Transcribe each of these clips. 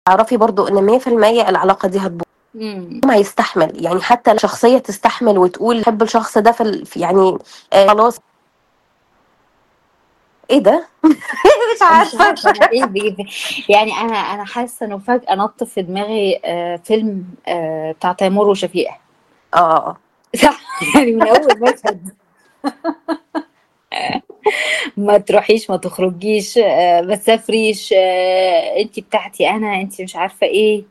اعرفي برضو ان 100% العلاقه دي هتبوظ امم ما يستحمل يعني حتى الشخصيه تستحمل وتقول بحب الشخص ده في ال- في يعني آه خلاص ايه ده مش مش عارفه عارفه انا ايه بي- بي- يعني انا انا حاسه انه فجاه نط في دماغي آه فيلم آه بتاع تيمور وشفيقه اه صح يعني من اول مشهد ما تروحيش ما تخرجيش آه، ما تسافريش آه، انت بتاعتي انا انت مش عارفه ايه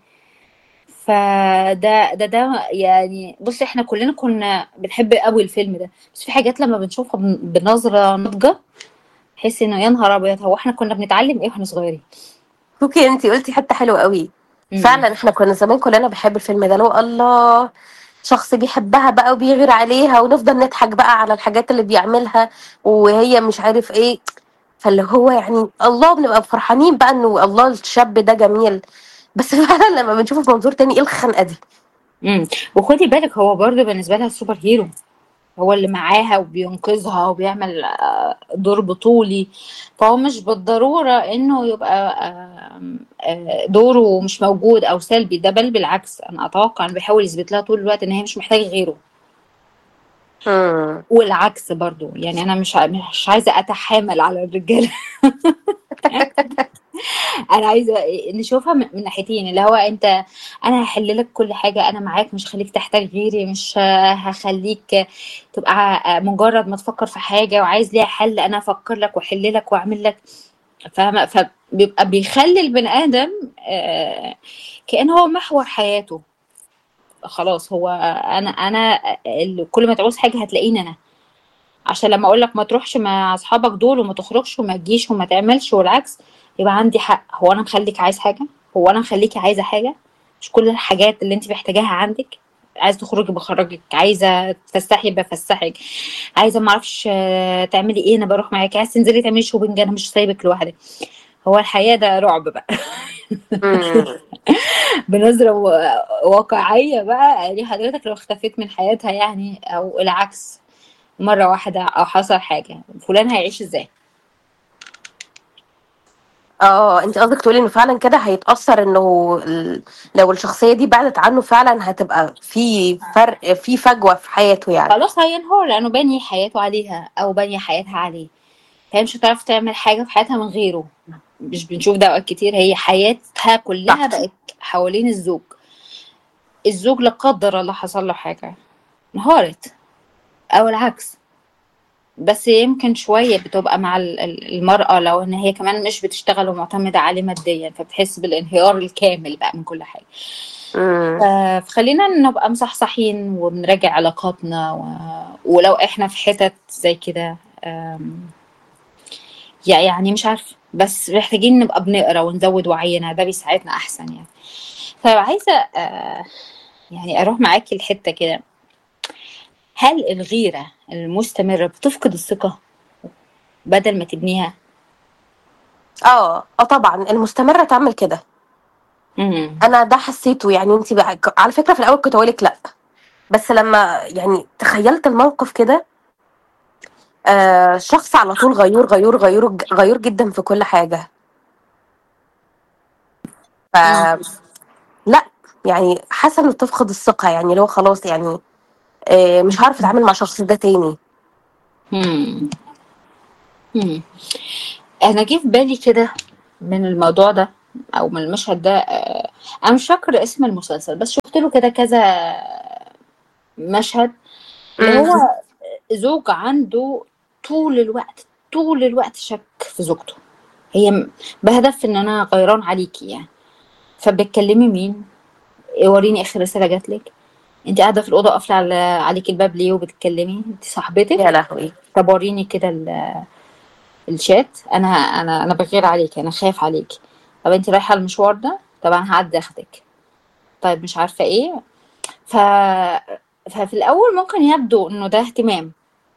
فده ده ده يعني بصي احنا كلنا كنا بنحب قوي الفيلم ده بس في حاجات لما بنشوفها بن- بنظره ناضجه تحسي انه يا نهار ابيض هو احنا كنا بنتعلم ايه واحنا صغيرين كوكي انت قلتي حته حلوه قوي امم فعلا احنا كنا زمان كلنا بنحب الفيلم ده لو الله شخص بيحبها بقى وبيغير عليها ونفضل نضحك بقى على الحاجات اللي بيعملها وهي مش عارف ايه فاللي هو يعني الله بنبقى فرحانين بقى انه الله الشاب ده جميل بس فعلا لما بنشوفه بمنظور تاني ايه الخنقه دي امم وخدي بالك هو برضه بالنسبه لها سوبر هيرو هو اللي معاها وبينقذها وبيعمل آه، دور بطولي فهو مش بالضرورة انه يبقى آم، آه، دوره مش موجود او سلبي ده بل بالعكس انا اتوقع انه بيحاول يثبت لها طول الوقت ان هي مش محتاجة غيره مم. والعكس برضو يعني انا مش ع- مش عايزة اتحامل على الرجالة انا عايزة نشوفها من من ناحيتين اللي هو انت انا هحل لك كل حاجة انا معاك مش هخليك تحتاج غيري مش آه، هخليك تبقى آه، مجرد ما تفكر في حاجة وعايز ليها حل انا افكر لك واحل لك واعمل لك فاهمة فبيبقى بيخلي البني ادم آه، كأنه هو محور حياته خلاص هو انا انا اللي كل ما تعوز حاجة هتلاقيني انا عشان لما اقول لك ما تروحش مع اصحابك دول وما تخرجش وما تجيش وما تعملش والعكس يبقى عندي حق هو انا مخليك عايز حاجة هو انا مخليكي عايزة حاجة مش كل الحاجات اللي انت محتاجاها عندك عايزه تخرجي بخرجك عايزه تفسحي بفسحك عايزه ما اعرفش آه، تعملي ايه انا بروح معاكي عايزه تنزلي تعملي شوبينج انا مش سايبك لوحدك هو الحياه ده رعب بقى مم. بنظره و- واقعيه بقى يعني حضرتك لو اختفيت من حياتها يعني او العكس مره واحده او حصل حاجه فلان هيعيش ازاي اه انت قصدك تقولي انه فعلا كده هيتأثر انه ال- لو الشخصية دي بعدت عنه فعلا هتبقى في فرق في فجوة في حياته يعني خلاص هينهار لانه بني حياته عليها او بني حياتها عليه فهي مش هتعرف تعمل حاجه في حياتها من غيره مش بنشوف ده اوقات كتير هي حياتها كلها صح بقت حوالين الزوج الزوج لا قدر الله حصل له حاجه انهارت او العكس بس يمكن شويه بتبقى مع ال- ال- المراه لو ان هي كمان مش بتشتغل ومعتمده عليه ماديا فبتحس بالانهيار الكامل بقى من كل حاجه مم. ف- فخلينا نبقى مصحصحين وبنراجع علاقاتنا و... ولو احنا في حتت زي كده أم، يع- يعني مش عارفه بس محتاجين نبقى بنقرا ونزود وعينا ده بيساعدنا احسن يعني فعايزه آه، يعني اروح معاكي الحته كده هل الغيره المستمره بتفقد الثقه بدل ما تبنيها اه اه طبعا المستمرة تعمل كده امم انا ده حسيته يعني انت بقى على فكرة في الاول كنت اقولك لا بس لما يعني تخيلت الموقف كده آه شخص على طول غيور غيور غيور غيور جدا في كل حاجة ف لا يعني حاسة انه تفقد الثقة يعني لو خلاص يعني آه مش هعرف اتعامل مع الشخص ده تاني امم امم انا جه في بالي كده من الموضوع ده او من المشهد ده آه، انا مش فاكره اسم المسلسل بس شفت له كده كذا مشهد اللي مم. هو زوج عنده طول الوقت طول الوقت شك في زوجته هي م- بهدف ان انا غيران عليكي يعني فبتكلمي مين إيه وريني اخر رساله جات لك انت قاعده في الاوضه قافله على عليكي الباب ليه وبتتكلمي انت صاحبتك يا لهوي طب وريني كده ال- الشات انا انا انا بغير عليكي انا خايف عليكي طب انت رايحه المشوار ده طب انا هعدي اخدك طيب مش عارفه ايه ف ففي الاول ممكن يبدو انه ده اهتمام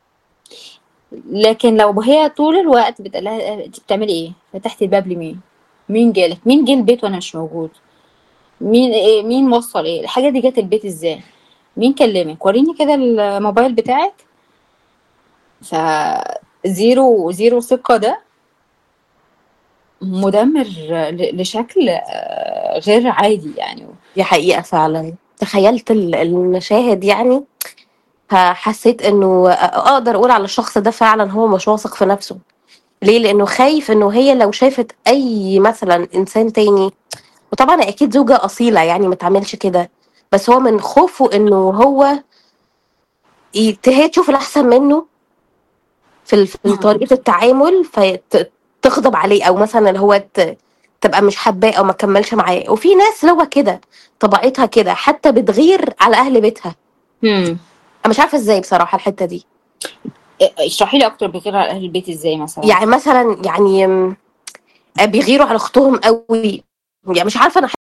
لكن لو هي طول الوقت بتقولها انت بتعملي ايه فتحتي الباب لمين مين جالك مين جه البيت وانا مش موجود مين ايه مين وصل ايه الحاجه دي جت البيت ازاي مين كلمك وريني كده الموبايل بتاعك ف زيرو زيرو ثقة ده مدمر ل- لشكل آه، غير عادي يعني دي حقيقة فعلا تخيلت ال- المشاهد يعني فحسيت انه اقدر اقول على الشخص ده فعلا هو مش واثق في نفسه ليه لانه خايف انه هي لو شافت اي مثلا انسان تاني وطبعا اكيد زوجة اصيلة يعني ما تعملش كده بس هو من خوفه انه هو يت- هي تشوف الاحسن منه في ال- في مم. طريقة التعامل فتغضب عليه او مثلا اللي هو ت- تبقى مش حباه او ما تكملش معاه وفي ناس اللي هو كده طبيعتها كده حتى بتغير على اهل بيتها مم. انا مش عارفه ازاي بصراحه الحته دي اشرحي لي اكتر بغير على اهل البيت ازاي مثلا يعني مثلا يعني م، بيغيروا على اختهم قوي يعني مش عارفه انا